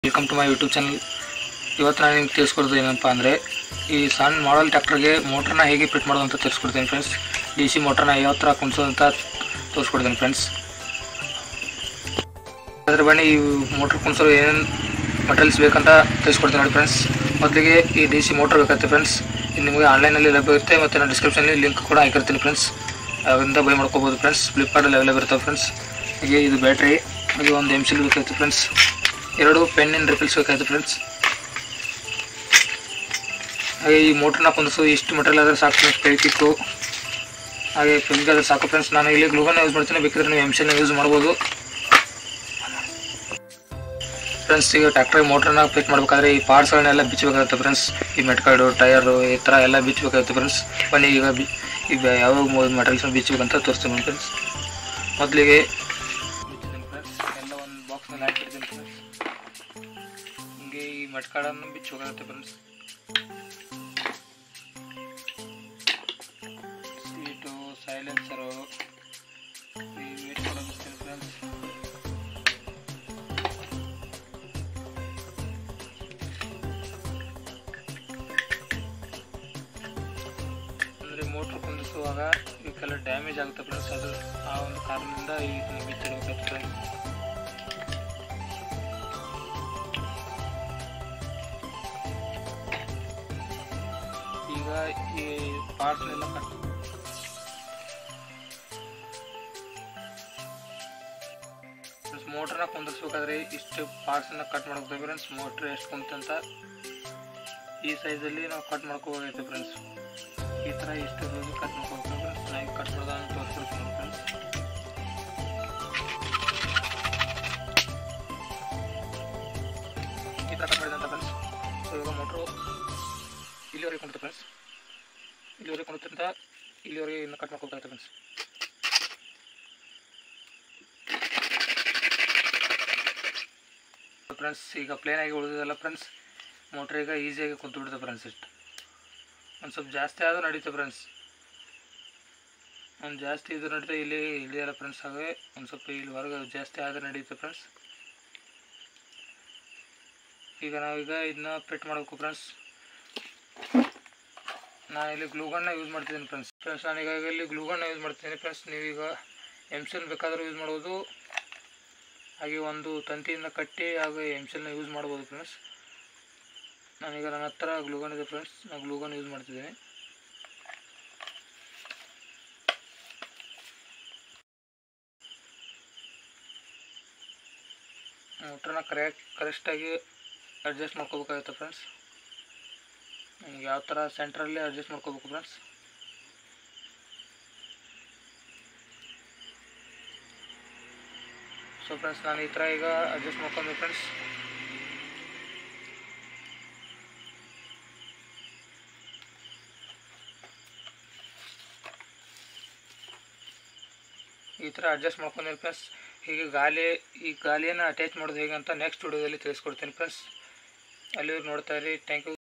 welcome to my YouTube channel ಇವತ್ತು ನಾನು ನಿಮ್ಗೆ ತಿಳಿಸ್ಕೊಡೋದು ಏನಪ್ಪ ಅಂದರೆ ಈ ಸಣ್ಣ ಮಾಡಲ್ ಟ್ರ್ಯಾಕ್ಟರ್ಗೆ ಮೋಟ್ರನ್ನ ಹೇಗೆ ಫಿಟ್ ಮಾಡೋದು ಅಂತ ತಿಳಿಸ್ಕೊಡ್ತೀನಿ ಫ್ರೆಂಡ್ಸ್ ಡಿ ಸಿ ಮೋಟ್ರನ್ನ ಯಾವ ಥರ ಕುಣಿಸೋದು ಅಂತ ತೋರಿಸ್ಕೊಡ್ತೀನಿ ಫ್ರೆಂಡ್ಸ್ ಅದ್ರ ಬನ್ನಿ ಈ ಮೋಟ್ರ್ ಕುಣಿಸೋರು ಏನೇನು ಮಟೀರಿಯಲ್ಸ್ ಬೇಕಂತ ತಿಳಿಸ್ಕೊಡ್ತೀನಿ ನೋಡಿ ಫ್ರೆಂಡ್ಸ್ ಮೊದಲಿಗೆ ಈ ಡಿ ಸಿ ಮೋಟ್ರ್ ಬೇಕಾಗುತ್ತೆ ಫ್ರೆಂಡ್ಸ್ ಇದು ನಿಮಗೆ ಆನ್ಲೈನಲ್ಲಿ ಲಭ್ಯ ಇರುತ್ತೆ ಮತ್ತು ನಾನು ಡಿಸ್ಕ್ರಿಪ್ಷನಲ್ಲಿ ಲಿಂಕ್ ಕೂಡ ಹಾಕಿರ್ತೀನಿ ಫ್ರೆಂಡ್ಸ್ ಅದರಿಂದ ಬೈ ಮಾಡ್ಕೋಬೋದು ಫ್ರೆಂಡ್ಸ್ ಫ್ಲಿಪ್ಕಾರ್ಟಲ್ಲಿ ಅವೈಲೇಬಲ್ ಇರ್ತವೆ ಫ್ರೆಂಡ್ಸ್ ಹಾಗೆ ಇದು ಬ್ಯಾಟ್ರಿ ಹಾಗೆ ಒಂದು ಎಮ್ ಸಿಲ್ ಬೇಕಾಗುತ್ತೆ ಫ್ರೆಂಡ್ಸ್ ಎರಡು ಪೆನ್ನಿನ ರಿಫಿಲ್ಸ್ ಬೇಕಾಗುತ್ತೆ ಫ್ರೆಂಡ್ಸ್ ಹಾಗೆ ಈ ಮೋಟ್ರನ್ನ ಕುಂದಿಸು ಇಷ್ಟು ಮೆಟೀರಿಯಲ್ ಆದರೆ ಸಾಕು ಫ್ರೆಂಡ್ಸ್ ಕೈ ಕಿಕ್ಕು ಹಾಗೆ ಫಿಲ್ಗೆ ಆದರೆ ಸಾಕು ಫ್ರೆಂಡ್ಸ್ ನಾನು ಇಲ್ಲಿ ಗ್ಲೂಗನ್ನ ಯೂಸ್ ಮಾಡ್ತೀನಿ ಬೇಕಿದ್ರೆ ನೀವು ಎಮ್ ಸಿನ ಯೂಸ್ ಮಾಡ್ಬೋದು ಫ್ರೆಂಡ್ಸ್ ಈಗ ಟ್ರ್ಯಾಕ್ಟರ್ ಮೋಟ್ರನ್ನ ಫಿಟ್ ಮಾಡಬೇಕಾದ್ರೆ ಈ ಪಾರ್ಟ್ಸ್ಗಳನ್ನೆಲ್ಲ ಬಿಚ್ಚಬೇಕಾಗುತ್ತೆ ಫ್ರೆಂಡ್ಸ್ ಈ ಮೆಟ್ಕಾಡು ಟಯರು ಈ ಥರ ಎಲ್ಲ ಬಿಚ್ಚಬೇಕಾಗುತ್ತೆ ಫ್ರೆಂಡ್ಸ್ ಬನ್ನಿ ಈಗ ಬಿ ಈಗ ಯಾವ ಮೆಟೀರಿಯಲ್ಸ್ನ ಬಿಚ್ಚಬೇಕಂತ ತೋರಿಸ್ತೀನಿ ಫ್ರೆಂಡ್ಸ್ ಮೊದಲಿಗೆ ಬಿಚ್ಚಿದ್ದೀನಿ ಫ್ರೆಂಡ್ಸ್ ಎಲ್ಲ ಒಂದು ಬಾಕ್ಸ್ನಲ್ಲಿ ಹಾಕಿರ್ತೀನಿ ಫ್ರೆಂಡ್ಸ್ ಹಿಂಗೆ ಈ ಮೆಟ್ಕಾಡನ್ನು ಬಿಚ್ಚಬೇಕಾಗುತ್ತೆ ಫ್ರೆಂಡ್ಸ್ ಸೀಟು ಸೈಲೆನ್ಸರು ಈ ವೇಟ್ ಕೊಡೋದಿರ್ತೀನಿ ಫ್ರೆಂಡ್ಸ್ ಅಂದರೆ ಮೋಟ್ರ್ ಕುಂದಿಸುವಾಗ ಇವಕ್ಕೆಲ್ಲ ಡ್ಯಾಮೇಜ್ ಆಗುತ್ತೆ ಫ್ರೆಂಡ್ಸ್ ಅದು ಆ ಒಂದು ಕಾರಣದಿಂದ ಇದನ್ನು ಬಿಚ್ಚಿಡಬೇಕಾಗುತ್ತೆ ಫ್ರೆಂಡ್ಸ್ ಈಗ ಈ ಪಾರ್ಟ್ಸ್ನೆಲ್ಲ ಕಟ್ ಫ್ರೆಂಡ್ಸ್ ಮೋಟ್ರನ್ನ ಕುಂದಿಸ್ಬೇಕಾದ್ರೆ ಇಷ್ಟು ಪಾರ್ಟ್ಸನ್ನ ಕಟ್ ಮಾಡ್ಬೇಕು ಫ್ರೆಂಡ್ಸ್ ಮೋಟ್ರ್ ಎಷ್ಟು ಕುಂತಂತ ಈ ಸೈಜಲ್ಲಿ ನಾವು ಕಟ್ ಮಾಡ್ಕೋಬೇಕಾಗುತ್ತೆ ಫ್ರೆಂಡ್ಸ್ ಈ ಥರ ಇಷ್ಟು ರೂಲ್ ಕಟ್ ಮಾಡ್ಕೋಬೇಕು ಫ್ರೆಂಡ್ಸ್ ನಾವು ಕಟ್ ಮಾಡೋದನ್ನು ತೋರಿಸ್ಕೊಡ್ತೀನಿ ಫ್ರೆಂಡ್ಸ್ ಈ ಥರ ಕಟ್ ಮಾಡಿದಂತ ಫ್ರೆಂಡ್ಸ್ ಸೊ ಇವಾಗ ಮೋಟ್ರು ಇಲ್ಲಿವರೆಗೆ ಕೊಂಡುತ್ತೆ ಫ್ರೆಂಡ್ಸ್ ಇಲ್ಲಿವರೆಗೆ ಕೊಂಡುತ್ತಂತ ಇಲ್ಲಿವರೆಗೆ ಇನ್ನು ಕಟ್ ಮಾಡ್ಕೋಬೇಕಾಗುತ್ತೆ ಫ್ರೆಂಡ್ಸ್ ಫ್ರೆಂಡ್ಸ್ ಈಗ ಪ್ಲೇನ್ ಆಗಿ ಉಳಿದಿದಲ್ಲ ಫ್ರೆಂಡ್ಸ್ ಮೋಟ್ರ್ ಈಗ ಈಸಿಯಾಗಿ ಕುಂತು ಬಿಡುತ್ತೆ ಫ್ರೆಂಡ್ಸ್ ಇಷ್ಟು ಒಂದು ಸ್ವಲ್ಪ ಜಾಸ್ತಿ ಆದರೂ ನಡೀತೆ ಫ್ರೆಂಡ್ಸ್ ಒಂದು ಜಾಸ್ತಿ ಇದು ನಡೀತೆ ಇಲ್ಲಿ ಇಳಿಯಲ್ಲ ಫ್ರೆಂಡ್ಸ್ ಹಾಗೆ ಒಂದು ಸ್ವಲ್ಪ ಇಲ್ಲಿ ಹೊರಗೆ ಜಾಸ್ತಿ ಆದರೆ ನಡೀತೆ ಫ್ರೆಂಡ್ಸ್ ಈಗ ನಾವೀಗ ಇದನ್ನ ಫಿಟ್ ಮಾಡಬೇಕು ಫ್ರೆಂಡ್ಸ್ ನಾನು ಇಲ್ಲಿ ಗ್ಲೂಗನ್ನ ಯೂಸ್ ಮಾಡ್ತಿದ್ದೀನಿ ಫ್ರೆಂಡ್ಸ್ ಫ್ರೆಂಡ್ಸ್ ನಾನೀಗ ಇಲ್ಲಿ ಗ್ಲೂಗನ್ನ ಯೂಸ್ ಮಾಡ್ತಿದ್ದೀನಿ ಫ್ರೆಂಡ್ಸ್ ನೀವೀಗ ಎಮ್ಸಿಲ್ ಬೇಕಾದರೂ ಯೂಸ್ ಮಾಡ್ಬೋದು ಹಾಗೆ ಒಂದು ತಂತಿಯಿಂದ ಕಟ್ಟಿ ಹಾಗೆ ಎಮ್ಸಿಲ್ನ ಯೂಸ್ ಮಾಡ್ಬೋದು ಫ್ರೆಂಡ್ಸ್ ನಾನೀಗ ನನ್ನ ಹತ್ರ ಗ್ಲೂಗನ್ ಇದೆ ಫ್ರೆಂಡ್ಸ್ ನಾನು ಗ್ಲೂಗನ್ ಯೂಸ್ ಮಾಡ್ತಿದ್ದೀನಿ ಮೋಟ್ರನ್ನ ಕರೆಕ್ಟ್ ಕರೆಕ್ಟಾಗಿ ಅಡ್ಜಸ್ಟ್ ಮಾಡ್ಕೋಬೇಕಾಗುತ್ತೆ ಫ್ರೆಂಡ್ಸ್ ನಿಮ್ಗೆ ಯಾವ ಥರ ಸೆಂಟ್ರಲ್ಲಿ ಅಡ್ಜಸ್ಟ್ ಮಾಡ್ಕೋಬೇಕು ಫ್ರೆಂಡ್ಸ್ ಸೊ ಫ್ರೆಂಡ್ಸ್ ನಾನು ಈ ಥರ ಈಗ ಅಡ್ಜಸ್ಟ್ ಮಾಡ್ಕೊಂಡೆ ಫ್ರೆಂಡ್ಸ್ ಈ ಥರ ಅಡ್ಜಸ್ಟ್ ಮಾಡ್ಕೊಂಡಿ ಫ್ರೆಂಡ್ಸ್ ಹೀಗೆ ಗಾಲಿ ಈ ಗಾಲಿಯನ್ನು ಅಟ್ಯಾಚ್ ಮಾಡೋದು ಹೇಗೆ ಅಂತ ನೆಕ್ಸ್ಟ್ ವಿಡಿಯೋದಲ್ಲಿ ತಿಳಿಸ್ಕೊಡ್ತೀನಿ ಫ್ರೆಂಡ್ಸ್ ಅಲ್ಲಿ ನೋಡ್ತಾ ಇರಿ ಥ್ಯಾಂಕ್ ಯು